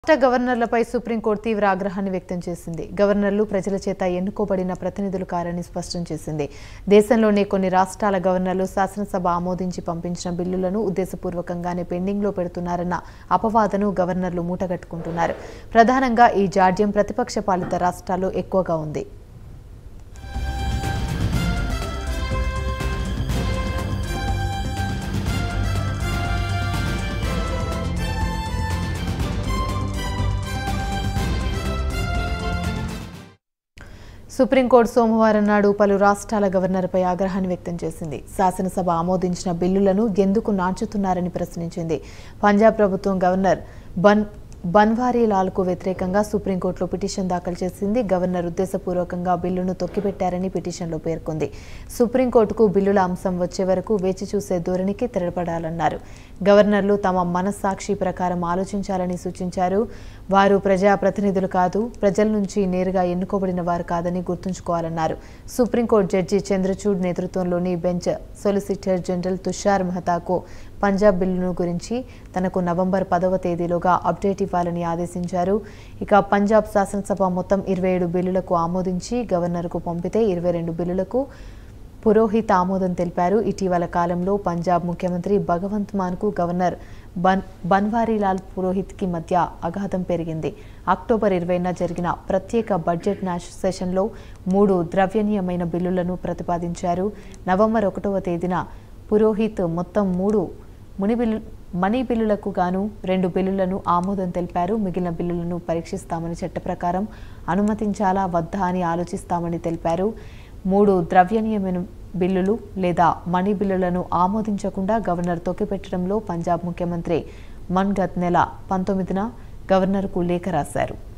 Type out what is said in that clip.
రాష్ట్ర గవర్నర్లపై సుప్రీంకోర్టు తీవ్ర ఆగ్రహాన్ని వ్యక్తం చేసింది గవర్నర్లు ప్రజల చేత ఎన్నుకోబడిన ప్రతినిధులు కారని స్పష్టం చేసింది దేశంలోని కొన్ని రాష్ట్రాల గవర్నర్లు శాసనసభ ఆమోదించి పంపించిన బిల్లులను ఉద్దేశపూర్వకంగానే పెండింగ్లో పెడుతున్నారన్న అపవాదను గవర్నర్లు మూటగట్టుకుంటున్నారు ప్రధానంగా ఈ జాడ్యం ప్రతిపక్ష పాలిత రాష్ట్రాల్లో ఎక్కువగా ఉంది సుప్రీంకోర్టు సోమవారం నాడు పలు రాష్ట్రాల గవర్నర్పై ఆగ్రహాన్ని వ్యక్తం చేసింది శాసనసభ ఆమోదించిన బిల్లులను ఎందుకు నాంచుతున్నారని ప్రశ్నించింది పంజాబ్ ప్రభుత్వం గవర్నర్ బన్ బన్వారీలాల్కు వ్యతిరేకంగా సుప్రీంకోర్టులో పిటిషన్ దాఖలు చేసింది గవర్నర్ ఉద్దేశపూర్వకంగా బిల్లును తొక్కిపెట్టారని పిటిషన్లో పేర్కొంది సుప్రీంకోర్టుకు బిల్లుల అంశం వచ్చే వరకు వేచి చూసే ధోరణికి తెరపడాలన్నారు గవర్నర్లు తమ మనస్సాక్షి ప్రకారం ఆలోచించాలని సూచించారు వారు ప్రజా ప్రతినిధులు కాదు ప్రజల నుంచి నేరుగా ఎన్నుకోబడిన వారు కాదని గుర్తుంచుకోవాలన్నారు సుప్రీంకోర్టు జడ్జి చంద్రచూడ్ నేతృత్వంలోని బెంచ్ సొలిసిటర్ జనరల్ తుషార్ మెహతాకు పంజాబ్ బిల్లును గురించి తనకు నవంబర్ పదవ తేదీలోగా అప్డేట్ ఇవ్వాలని ఆదేశించారు ఇక పంజాబ్ శాసనసభ మొత్తం ఇరవై ఏడు బిల్లులకు ఆమోదించి గవర్నర్కు పంపితే ఇరవై రెండు బిల్లులకు పురోహిత్ ఆమోదం తెలిపారు ఇటీవల కాలంలో పంజాబ్ ముఖ్యమంత్రి భగవంత్ మాన్కు గవర్నర్ బన్ బన్వారీలాల్ పురోహిత్కి మధ్య అగాధం పెరిగింది అక్టోబర్ ఇరవైన జరిగిన ప్రత్యేక బడ్జెట్ నాష్ సెషన్లో మూడు ద్రవ్యనీయమైన బిల్లులను ప్రతిపాదించారు నవంబర్ ఒకటవ తేదీన పురోహిత్ మొత్తం మూడు ముని బిల్లు మనీ బిల్లులకు గాను రెండు బిల్లులను ఆమోదం తెలిపారు మిగిలిన బిల్లులను పరీక్షిస్తామని చట్ట ప్రకారం అనుమతించాలా వద్దా అని ఆలోచిస్తామని తెలిపారు మూడు ద్రవ్యనీయమైన బిల్లులు లేదా మనీ బిల్లులను ఆమోదించకుండా గవర్నర్ తొక్కిపెట్టడంలో పంజాబ్ ముఖ్యమంత్రి మన్ గత్ నెల పంతొమ్మిదిన గవర్నర్కు లేఖ రాశారు